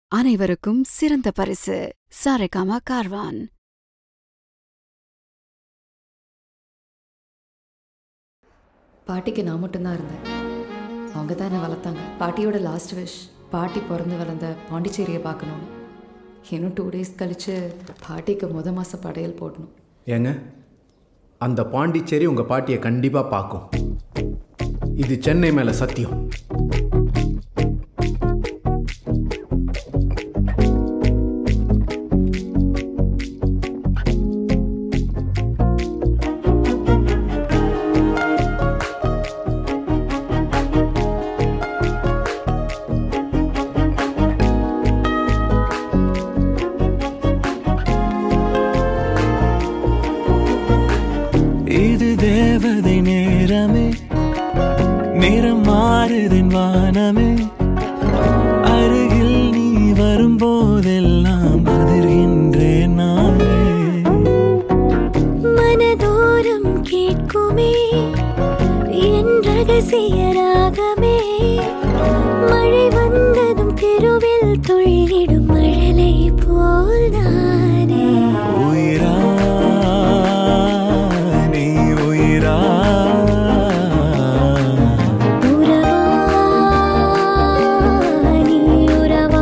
அனைவருக்கும் சிறந்த பரிசு சாரேகாமா கார்வான் பாட்டிக்கு நான் மட்டும்தான் இருந்தேன் அவங்க தான் என்னை வளர்த்தாங்க பாட்டியோட லாஸ்ட் விஷ் பாட்டி பிறந்து வளர்ந்த பாண்டிச்சேரியை பார்க்கணுன்னு இன்னும் டூ டேஸ் கழிச்சு பாட்டிக்கு முத மாத படையல் போடணும் ஏங்க அந்த பாண்டிச்சேரி உங்கள் பாட்டியை கண்டிப்பாக பார்க்கும் இது சென்னை மேலே சத்தியம் இது தேவதை நேரமே நிறம் மாறுதின் வானமே அருகில் நீ வரும்போதெல்லாம் அதிர்கின்றேன் நானே மனதோரம் கேட்குமே என் ரகசிய ராகமே மழை வந்ததும் தெருவில் துள்ளிடும் மழலை போல் நானே உயிரா நீ உயிரா உறவா நீ உறவா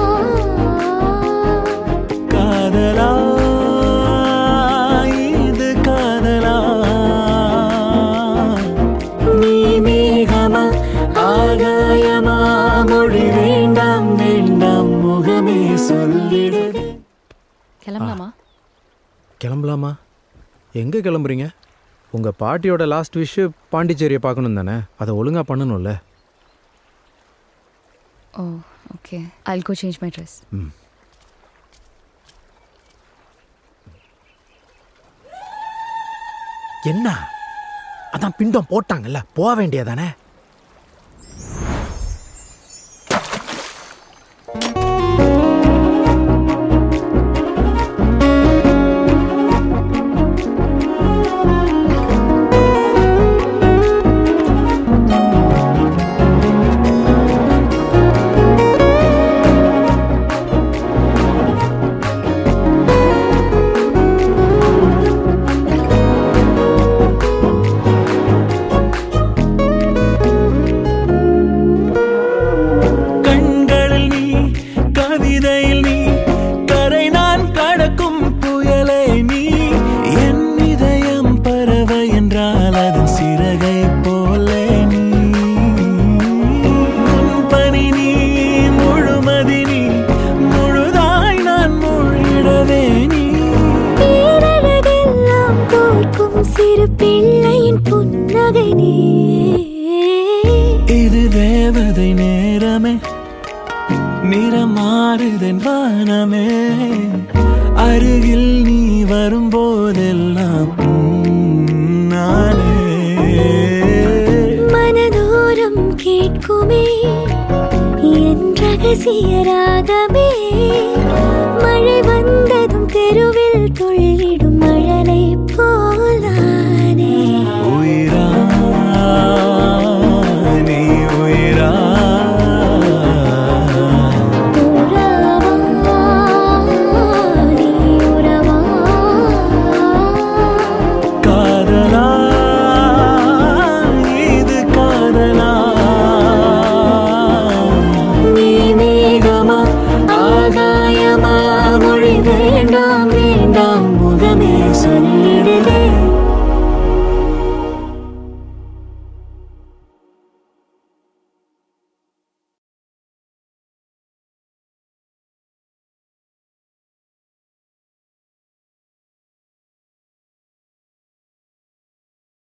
காதலா இது காதலா நீ மேகமா ஆகாயமா மொழி வேண்டாம் வேண்டாம் முகமே சொல்லிடு கிளம்பலாமா கிளம்பலாமா எங்கே கிளம்புறீங்க உங்கள் பாட்டியோட லாஸ்ட் விஷ் பாண்டிச்சேரியை பார்க்கணும் தானே அதை ஒழுங்காக பண்ணணும்ல oh okay I go change my dress என்ன அதான் பிண்டம் போட்டாங்கல்ல போக வேண்டியதானே கண்களில் நீ கவிதையில் நீ கரை நான் கடக்கும் புயலை நீ என் இதயம் பறவை என்றால் அதன் சிறகை போலே நீ உன் பனி நீ முழுமதி நீ முழுதாய் நான் முழிடவே நீ பேரழகெல்லாம் தோற்கும் சிறு பிள்ளையின் புன்னகை நீ இது தேவதை நேரமே நிறமாறுதன் வானமே அருகில் நீ வரும்போதெல்லாம் உம், நானே மனதோரம் கேட்குமே என் ரகசிய ராகமே மழை வந்ததும் தெருவில் துள்ளிடும் மழலை போலானே உயிரா நீ உயிரா உறவா நீ உறவா காதலா இது காதலா நீ மேகமா ஆகாயமா மொழி வேண்டாம் வேண்டாம் முகமே சொல்லிடுதே